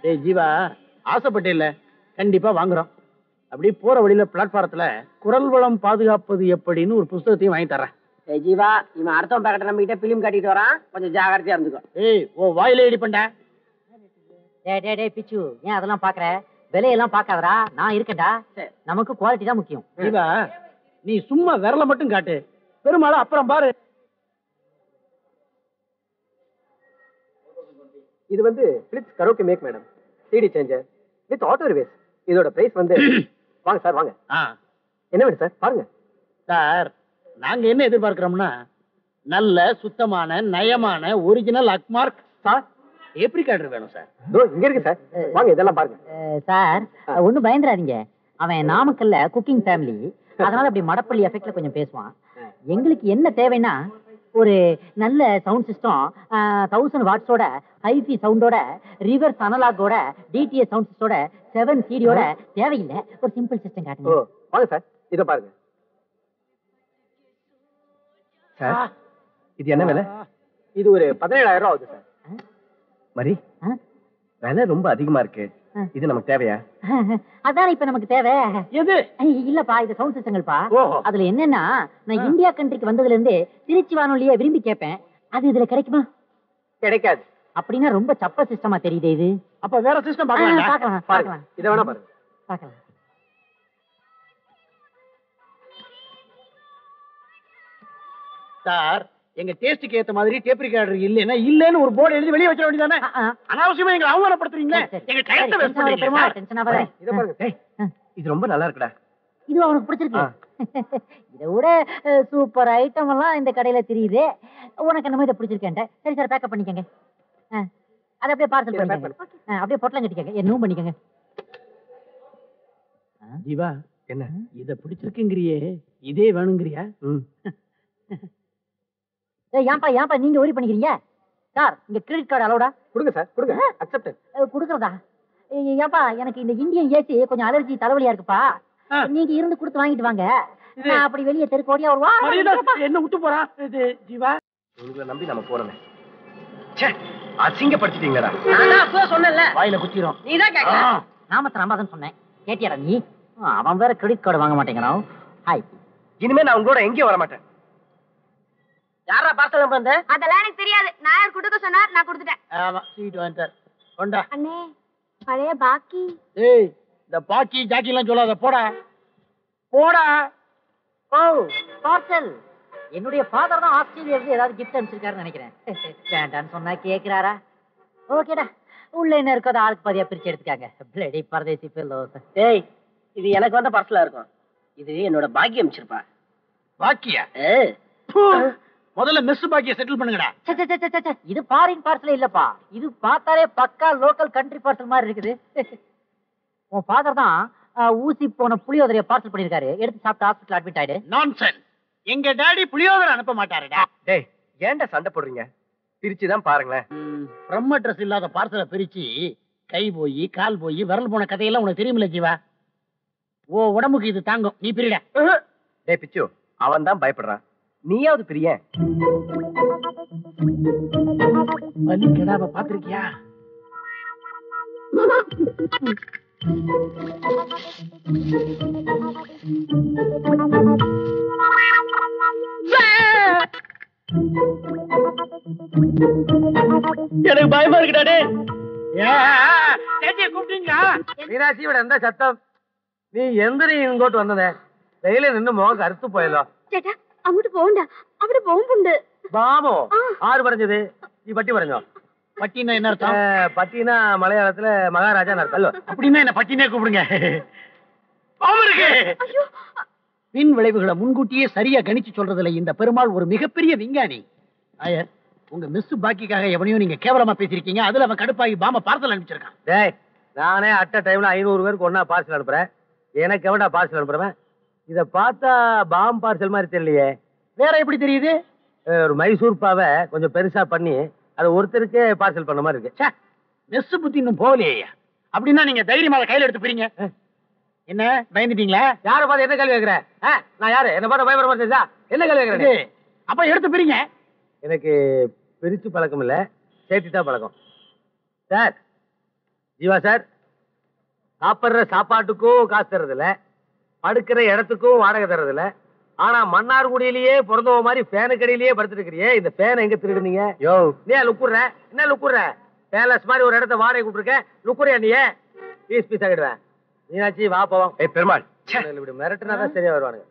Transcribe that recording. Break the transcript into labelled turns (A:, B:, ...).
A: டேய் ஜீவா ஆசைப்பட்டே இல்ல கண்டிப்பா வாங்குறோம் அப்படியே போற வழியில பிளாட்பாரத்துல குரல் வளம் பாதுகாப்பது எப்படின்னு ஒரு புஸ்தகத்தையும் வாங்கி தரேன்
B: ஏய் ஜீவா இவன் அடுத்தவன் பேக்கெட்டை நம்ம கிட்ட பிலிம் காட்டிட்டு வரான் கொஞ்சம் ஜாகிரதையா இருந்துக்கோ
A: ஏய் ஓ வாயில இடி பண்ண
C: டேய் டேய் டேய் பிச்சு ஏன் அதெல்லாம் பாக்குற விலையெல்லாம் பார்க்காதடா நான் இருக்கேன்டா
B: சரி.
C: நமக்கு குவாலிட்டி தான் முக்கியம்
A: ஜீவா நீ சும்மா விரல மட்டும் காட்டு பெருமாளை அப்புறம் பாரு
D: இது வந்து Philips karaoke make madam CD changer with auto reverse இதோட பிரைஸ் வந்து வாங்க சார் வாங்க
A: ஆ
D: என்ன வேணும் சார் பாருங்க
A: சார் நாங்க என்ன எதிர்பார்க்கிறோம்னா நல்ல சுத்தமான நயமான ஒரிஜினல் அக்மார்க்
D: சார்
A: எப்படி கார்டு வேணும் சார்
D: இதோ இங்க இருக்கு சார் வாங்க இதெல்லாம் பாருங்க
C: அஹ், சார் ஒன்றும் பயந்துடாதீங்க அவன் நாமக்கல்ல குக்கிங் ஃபேமிலி அதனால அப்படி மடப்பள்ளி எஃபெக்ட்ல கொஞ்சம் பேசுவான் எங்களுக்கு என்ன தேவைன்னா ஒரு நல்ல சவுண்ட் சிஸ்டம் தௌசண்ட் வாட்ஸோட ஹைஃபி சவுண்டோட ரிவர்ஸ் அனலாகோட டிடிஎஸ் சவுண்ட் சிஸ்டோட செவன் சிடியோட தேவையில்லை ஒரு சிம்பிள் சிஸ்டம்
D: ஓ
C: காட்டுங்க
D: வாங்க சார் இத பாருங்க சார் இது என்ன விலை இது ஒரு பதினேழாயிரம் ரூபா ஆகுது சார் மரி
C: ஆ?
D: விலை ரொம்ப அதிகமா இருக்கு
C: ஆ.
D: இது நமக்கு தேவையா
C: அதான் இப்ப நமக்கு தேவை
A: எது
C: ஐய், இல்லப்பா இது சவுண்ட் சிஸ்டங்கள்ப்பா
A: ஓஹோ
C: அதுல என்னன்னா நான் இந்தியா கண்ட்ரிக்கு வந்ததுல இருந்து திருச்சி வானொலியை விரும்பி கேட்பேன் அது இதுல கிடைக்குமா
D: கிடைக்காது
C: அப்படின்னா ரொம்ப சப்ப சிஸ்டமா தெரியுது இது
A: அப்ப வேற சிஸ்டம்
C: ஆ,
A: பார்க்கலாம்
C: பார்க்கலாம்
D: பாருங்க
C: பார்க்கலாம்
D: இத வேணா பாருங்க
C: பார்க்கலாம்
A: சார் எங்க டேஸ்டுக்கு ஏத்த மாதிரி டேப் ரெக்கார்டர் இல்லைன்னா இல்லன்னு ஒரு போர்டு எழுதி வெளியே வச்சிட வேண்டியதானே
C: ஆ, ஆ.
A: அனாவசியமா எங்களை அவமானப்படுத்துறீங்களே
C: சரி,
A: எங்க
C: சரி,
A: டயத்தை வேஸ்ட்
C: tension ஆகாத
A: பண்றீங்க
C: பெருமாள்,
A: சார்.
C: tension ஆகாத.
D: இத பாருங்க டேய், இது ரொம்ப நல்லா இருக்குடா
C: இது அவனுக்கு பிடிச்சிருக்கு இதை விட சூப்பர் ஐட்டம் எல்லாம் இந்த கடையில தெரியுது உனக்கு என்னமோ இதை பிடிச்சிருக்கேன் சரி சார் பேக்கப் பண்ணிக்கங்க ஆ, அதை அப்படியே பார்சல்
D: இதை pack
C: பண்ணிக்கங்க ஆ, அப்படியே பொட்டலம் கட்டிக்கங்க என்னவும் பண்ணிக்கங்க
A: ஜீவா
D: என்ன
A: இத பிடிச்சிருக்குங்கிறியே இதே வேணுங்கிறியா
D: ம்
C: ஏய், ஏன்பா ஏன்பா நீங்க ஒரி பண்ணிக்கிறீங்க சார் இங்க கிரெடிட் கார்டு அலோடா
D: கொடுங்க சார் கொடுங்க அக்செப்ட்
C: கொடுக்குறதா ஏய், ஏன்பா எனக்கு இந்த இந்தியன் ஏசி கொஞ்சம் அலர்ஜி தலைவலியா இருக்குப்பா
A: ஆ.
C: நீங்க இருந்து கொடுத்து வாங்கிட்டு வாங்க
A: இது-
C: நான் அப்படி வெளியே தெருக்கு ஓடியா ஒரு வா
A: மரியாதை, என்ன விட்டு போறான் இது ஜீவா
D: உங்களை நம்பி நம்ம போறோமே ச்சே அசிங்கப்படுத்திட்டீங்களா
B: நான் தான் அப்பவே சொன்னேன்ல
A: வாயில குத்திரும்
B: நீ தான் கேட்கல
C: நாமத்தை நம்பாதன்னு சொன்னேன் கேட்டியாடா நீ ஆ, அவன் வேற கிரெடிட் கார்டு வாங்க மாட்டேங்கிறான் ஹாய்
D: இனிமே நான் உங்களோட எங்கேயும் வர மாட்டேன்
B: யாரா பார்சல் நம்பர் வந்து
E: அதெல்லாம் எனக்கு தெரியாது நான் யார் கொடுக்க சொன்னார் நான் கொடுத்துட்டேன்
A: ஆமா சீட் வாங்கிட்டார் கொண்டா
E: அண்ணே பழைய பாக்கி
A: ஏய் இந்த பாக்கி ஜாக்கி எல்லாம் சொல்லாத போடா போடா
C: ஓ பார்சல் என்னுடைய ஃபாதர் தான் ஆஸ்திரேலியா இருந்து ஏதாவது கிஃப்ட் அனுப்பிச்சிருக்காருன்னு நினைக்கிறேன் வேண்டான்னு சொன்னா கேக்குறாரா ஓகேடா உள்ள என்ன இருக்கோ அதை ஆளுக்கு பாதியா பிரிச்சு எடுத்துக்காங்க பிளடி பரதேசி fellows.
B: டேய் இது எனக்கு வந்த பார்சலா இருக்கும் இது என்னோட பாக்கியம் அமைச்சிருப்பா
A: பாக்கியா பூ. முதல்ல மெஸ் பாக்கிய செட்டில் பண்ணுங்கடா
C: ச்சே, ச்சே, ச்சே, ச்சே, ச்சே, இது ஃபாரின் பார்சல் இல்லப்பா இது பார்த்தாலே பக்கா லோக்கல் கண்ட்ரி பார்சல் மாதிரி இருக்குது உன் ஃபாதர் தான் ஆ, ஊசி போன புளியோதரைய பார்சல் பண்ணிருக்காரு எடுத்து சாப்பிட்டு ஹாஸ்பிட்டல் அட்மிட் ஆயிடு
A: நான்சென்ஸ் எங்க டாடி புளியோதரை அனுப்ப மாட்டாருடா
D: டேய் ஏன்டா சண்டை போடுறீங்க பிரிச்சு தான் பாருங்களேன்
A: பிரம்ம ட்ரெஸ் இல்லாத பார்சலை பிரிச்சு கை போய் கால் போய் விரல் போன கதையெல்லாம் உனக்கு தெரியுமில்ல ஜீவா ஓ உடம்புக்கு இது தாங்கும் நீ பிரிட
D: டேய் பிச்சு அவன் தான் பயப்படுறான் நீயாவது பிரியேன்
A: பலி கெடாவ பாத்திருக்கியா எனக்கு பயமா இருக்குடா டே கூப்பிட்டீங்களா
D: மீனாட்சியோட எந்த சத்தம் நீ எந்திரி இங்கோட்டு வந்ததே வெயில நின்னு முகம் கருத்து போயலோ
E: ചേട്ടാ അങ്ങോട്ട് പോകണ്ട അവിടെ ബോംബുണ്ട്
D: பாமோ ஆறு பறஞ்சது நீ பட்டி பறஞ்சோ
A: பட்டினா என்ன அர்த்தம்
D: பட்டினா மலையாளத்துல மகாராஜா அர்த்தம்
A: அப்படின்னா என்ன பட்டினே கூப்பிடுங்க பாவம் இருக்கு பின் விளைவுகளை முன்கூட்டியே சரியா கணிச்சு சொல்றதுல இந்த பெருமாள் ஒரு மிகப்பெரிய விஞ்ஞானி ஆயர் உங்க மிஸ் பாக்கிக்காக எவனையோ நீங்க கேவலமா பேசிருக்கீங்க அதுல அவன் கடுப்பாகி பாம பார்சல் அனுப்பிச்சிருக்கான்
D: டேய் நானே அட்ட டைம்ல ஐநூறு பேருக்கு ஒன்னா பார்சல் அனுப்புறேன் எனக்கு எவன்டா பார்சல் அனுப்புறவன் இத பார்த்தா பாம் பார்சல் மாதிரி தெரியலையே
A: வேற எப்படி தெரியுது
D: அஹ் ஒரு மைசூர் பாவை கொஞ்சம் பெருசா பண்ணி அதை ஒருத்தருக்கே பார்சல் பண்ண மாதிரி இருக்கு
A: ச்சே மெஸ் புத்தி இன்னும் போகலையா அப்படின்னா நீங்க தைரியமா அதை கையில எடுத்து பிரிங்க என்ன பயந்துட்டீங்களா
D: யாரை பார்த்து என்ன கேள்வி கேட்கிறேன் ஆ, நான் யாரு என்ன பார்த்து பயப்பட மாட்டேன் என்ன கேள்வி
A: இது,
D: கேட்கிறேன்
A: அப்ப எடுத்து பிரிங்க
D: எனக்கு பிரிச்சு பழக்கம் இல்ல சேர்த்து தான் பழக்கம் சார் ஜீவா சார் சாப்பிடுற சாப்பாட்டுக்கும் காசு தர்றது இல்ல படுக்கிற இடத்துக்கும் வாடகை தர்றது இல்ல ஆனா மன்னார்குடியிலேயே பிறந்தவ மாதிரி ஃபேனுக்கடியிலேயே படுத்துட்டு இருக்கிறியே இந்த ஃபேனை எங்க திருடுனீங்க யோ நீ லுக்குற என்ன லுக்குற பேலஸ் மாதிரி ஒரு இடத்த வாடகை கூப்பிட்டுருக்க லுக்குறியா நீ பீஸ் பீஸ் ஆகிடுவேன் மீனாட்சி வா போவோம்
F: ஏய் பெருமாள்
D: இப்படி மிரட்டுனா தான் சரியா வருவானுங்க